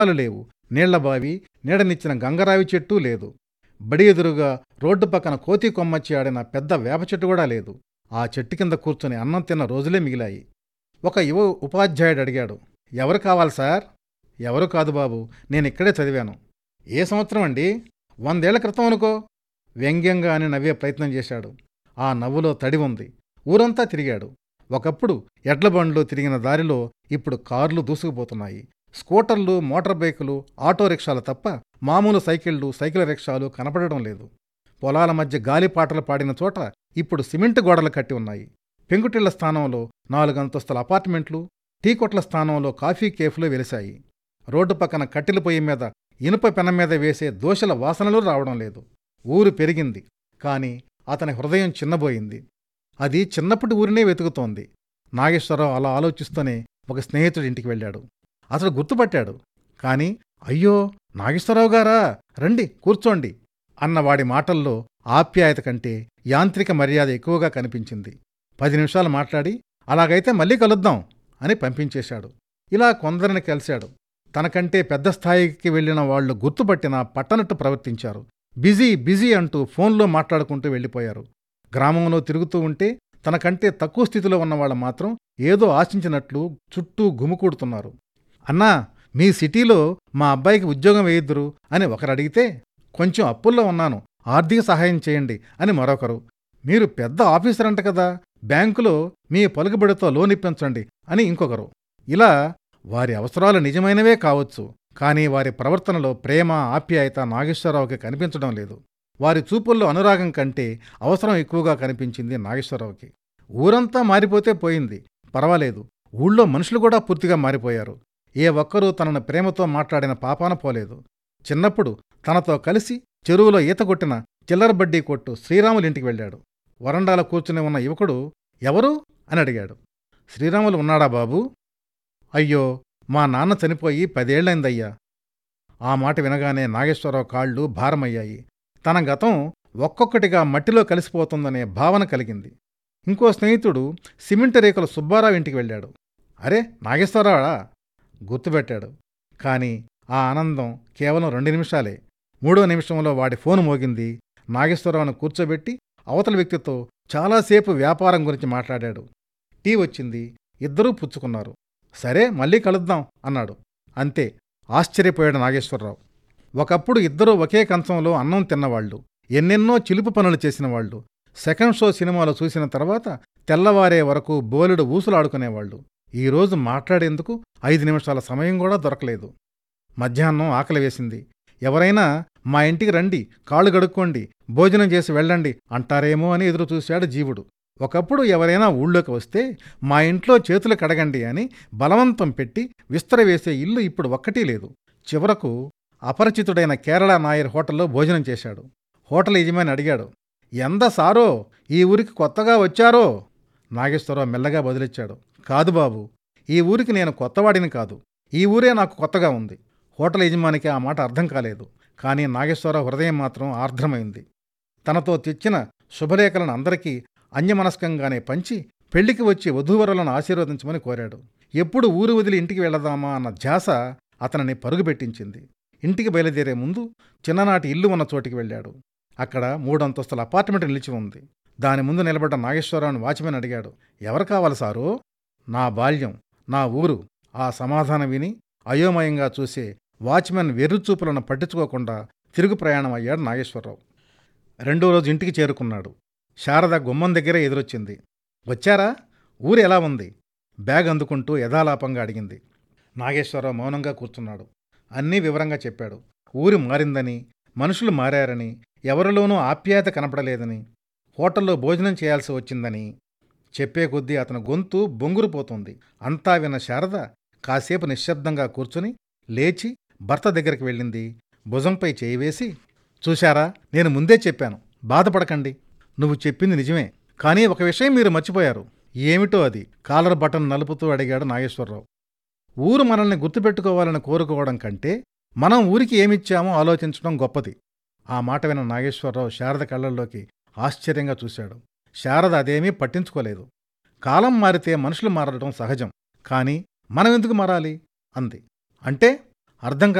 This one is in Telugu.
పాలు లేవు నీళ్ల బావి నీడనిచ్చిన గంగరావి చెట్టు లేదు బడి ఎదురుగా రోడ్డు పక్కన కోతి కొమ్మచ్చి ఆడిన పెద్ద వేప చెట్టు కూడా లేదు ఆ చెట్టు కింద కూర్చుని అన్నం తిన్న రోజులే మిగిలాయి ఒక యువ ఉపాధ్యాయుడు అడిగాడు ఎవరు కావాలి సార్ ఎవరు కాదు బాబు నేను ఇక్కడే చదివాను ఏ సంవత్సరం అండి వందేళ్ల క్రితం అనుకో వ్యంగ్యంగా అని నవ్వే ప్రయత్నం చేశాడు ఆ నవ్వులో తడి ఉంది ఊరంతా తిరిగాడు ఒకప్పుడు ఎడ్ల బండ్లు తిరిగిన దారిలో ఇప్పుడు కార్లు దూసుకుపోతున్నాయి స్కూటర్లు మోటార్ బైకులు ఆటో రిక్షాలు తప్ప మామూలు సైకిళ్లు సైకిల్ రిక్షాలు కనపడడం లేదు పొలాల మధ్య గాలిపాటలు పాడిన చోట ఇప్పుడు సిమెంట్ గోడలు కట్టి ఉన్నాయి పెంకుటిళ్ల స్థానంలో నాలుగంతస్తుల అపార్ట్మెంట్లు టీ కొట్ల స్థానంలో కాఫీ కేఫ్లు వెలిశాయి రోడ్డు పక్కన కట్టెల పొయ్యి మీద ఇనుప పెనం మీద వేసే దోశల వాసనలు రావడం లేదు ఊరు పెరిగింది కాని అతని హృదయం చిన్నబోయింది అది చిన్నప్పటి ఊరినే వెతుకుతోంది నాగేశ్వరరావు అలా ఆలోచిస్తూనే ఒక స్నేహితుడి ఇంటికి వెళ్ళాడు అతడు గుర్తుపట్టాడు కాని అయ్యో నాగేశ్వరరావు గారా రండి కూర్చోండి అన్న వాడి మాటల్లో ఆప్యాయత కంటే యాంత్రిక మర్యాద ఎక్కువగా కనిపించింది పది నిమిషాలు మాట్లాడి అలాగైతే మళ్ళీ కలుద్దాం అని పంపించేశాడు ఇలా కొందరిని కలిశాడు తనకంటే పెద్ద స్థాయికి వెళ్లిన వాళ్లు గుర్తుపట్టినా పట్టనట్టు ప్రవర్తించారు బిజీ బిజీ అంటూ ఫోన్లో మాట్లాడుకుంటూ వెళ్ళిపోయారు గ్రామంలో తిరుగుతూ ఉంటే తనకంటే తక్కువ స్థితిలో ఉన్నవాళ్ళు మాత్రం ఏదో ఆశించినట్లు చుట్టూ గుమికూడుతున్నారు అన్నా మీ సిటీలో మా అబ్బాయికి ఉద్యోగం వేయిద్దురు అని ఒకరు అడిగితే కొంచెం అప్పుల్లో ఉన్నాను ఆర్థిక సహాయం చేయండి అని మరొకరు మీరు పెద్ద ఆఫీసర్ అంట కదా బ్యాంకులో మీ పలుకుబడితో లోన్ ఇప్పించండి అని ఇంకొకరు ఇలా వారి అవసరాలు నిజమైనవే కావచ్చు కానీ వారి ప్రవర్తనలో ప్రేమ ఆప్యాయత నాగేశ్వరరావుకి కనిపించడం లేదు వారి చూపుల్లో అనురాగం కంటే అవసరం ఎక్కువగా కనిపించింది నాగేశ్వరరావుకి ఊరంతా మారిపోతే పోయింది పర్వాలేదు ఊళ్ళో మనుషులు కూడా పూర్తిగా మారిపోయారు ఏ ఒక్కరూ తనను ప్రేమతో మాట్లాడిన పాపాన పోలేదు చిన్నప్పుడు తనతో కలిసి చెరువులో ఈత కొట్టిన చిల్లర బడ్డీ కొట్టు శ్రీరాములింటికి వెళ్ళాడు వరండాలో కూర్చుని ఉన్న యువకుడు ఎవరు అని అడిగాడు శ్రీరాములు ఉన్నాడా బాబూ అయ్యో మా నాన్న చనిపోయి పదేళ్లైందయ్యా ఆ మాట వినగానే నాగేశ్వరరావు కాళ్ళు భారమయ్యాయి తన గతం ఒక్కొక్కటిగా మట్టిలో కలిసిపోతుందనే భావన కలిగింది ఇంకో స్నేహితుడు సిమెంట్ రేకుల సుబ్బారావు ఇంటికి వెళ్ళాడు అరే నాగేశ్వరరావా గుర్తుపెట్టాడు కాని ఆ ఆనందం కేవలం రెండు నిమిషాలే మూడో నిమిషంలో వాడి ఫోన్ మోగింది నాగేశ్వరరావును కూర్చోబెట్టి అవతల వ్యక్తితో చాలాసేపు వ్యాపారం గురించి మాట్లాడాడు టీ వచ్చింది ఇద్దరూ పుచ్చుకున్నారు సరే మళ్ళీ కలుద్దాం అన్నాడు అంతే ఆశ్చర్యపోయాడు నాగేశ్వరరావు ఒకప్పుడు ఇద్దరూ ఒకే కంచంలో అన్నం తిన్నవాళ్లు ఎన్నెన్నో చిలుపు పనులు చేసినవాళ్లు సెకండ్ షో సినిమాలు చూసిన తర్వాత తెల్లవారే వరకు బోలెడు ఊసులాడుకునేవాళ్లు ఈరోజు మాట్లాడేందుకు ఐదు నిమిషాల సమయం కూడా దొరకలేదు మధ్యాహ్నం ఆకలి వేసింది ఎవరైనా మా ఇంటికి రండి కాళ్ళు గడుక్కోండి భోజనం చేసి వెళ్ళండి అంటారేమో అని ఎదురు చూశాడు జీవుడు ఒకప్పుడు ఎవరైనా ఊళ్ళోకి వస్తే మా ఇంట్లో చేతులు కడగండి అని బలవంతం పెట్టి విస్తరవేసే ఇల్లు ఇప్పుడు ఒక్కటీ లేదు చివరకు అపరిచితుడైన కేరళ నాయర్ హోటల్లో భోజనం చేశాడు హోటల్ యజమాని అడిగాడు ఎంత సారో ఈ ఊరికి కొత్తగా వచ్చారో నాగేశ్వరరావు మెల్లగా బదిలిచ్చాడు కాదు బాబు ఈ ఊరికి నేను కొత్తవాడిని కాదు ఈ ఊరే నాకు కొత్తగా ఉంది హోటల్ యజమానికి ఆ మాట అర్థం కాలేదు కానీ నాగేశ్వరరావు హృదయం మాత్రం ఆర్ద్రమైంది తనతో తెచ్చిన శుభలేఖలను అందరికీ అన్యమనస్కంగానే పంచి పెళ్లికి వచ్చి వధూవరులను ఆశీర్వదించమని కోరాడు ఎప్పుడు ఊరు వదిలి ఇంటికి వెళదామా అన్న ధ్యాస అతనిని పరుగుపెట్టించింది ఇంటికి బయలుదేరే ముందు చిన్ననాటి ఇల్లు ఉన్న చోటికి వెళ్ళాడు అక్కడ మూడంతస్తుల అపార్ట్మెంట్ నిలిచి ఉంది దాని ముందు నిలబడ్డ నాగేశ్వరరావుని వాచ్మెన్ అడిగాడు ఎవరు కావాలి సారు నా బాల్యం నా ఊరు ఆ సమాధానం విని అయోమయంగా చూసే వాచ్మెన్ వెర్రుచూపులను పట్టించుకోకుండా తిరుగు ప్రయాణం అయ్యాడు నాగేశ్వరరావు రెండో రోజు ఇంటికి చేరుకున్నాడు శారద గుమ్మం దగ్గరే ఎదురొచ్చింది వచ్చారా ఊరు ఎలా ఉంది బ్యాగ్ అందుకుంటూ యథాలాపంగా అడిగింది నాగేశ్వరరావు మౌనంగా కూర్చున్నాడు అన్నీ వివరంగా చెప్పాడు ఊరి మారిందని మనుషులు మారారని ఎవరిలోనూ ఆప్యాయత కనపడలేదని హోటల్లో భోజనం చేయాల్సి వచ్చిందని చెప్పే కొద్దీ అతని గొంతు బొంగురుపోతుంది అంతా విన్న శారద కాసేపు నిశ్శబ్దంగా కూర్చుని లేచి భర్త దగ్గరికి వెళ్ళింది భుజంపై చేయి వేసి చూశారా నేను ముందే చెప్పాను బాధపడకండి నువ్వు చెప్పింది నిజమే కానీ ఒక విషయం మీరు మర్చిపోయారు ఏమిటో అది కాలర్ బటన్ నలుపుతూ అడిగాడు నాగేశ్వరరావు ఊరు మనల్ని గుర్తుపెట్టుకోవాలని కోరుకోవడం కంటే మనం ఊరికి ఏమిచ్చామో ఆలోచించడం గొప్పది ఆ మాట విన్న నాగేశ్వరరావు శారద కళ్ళల్లోకి ఆశ్చర్యంగా చూశాడు శారద అదేమీ పట్టించుకోలేదు కాలం మారితే మనుషులు మారడం సహజం కాని మనమెందుకు మారాలి అంది అంటే అర్థం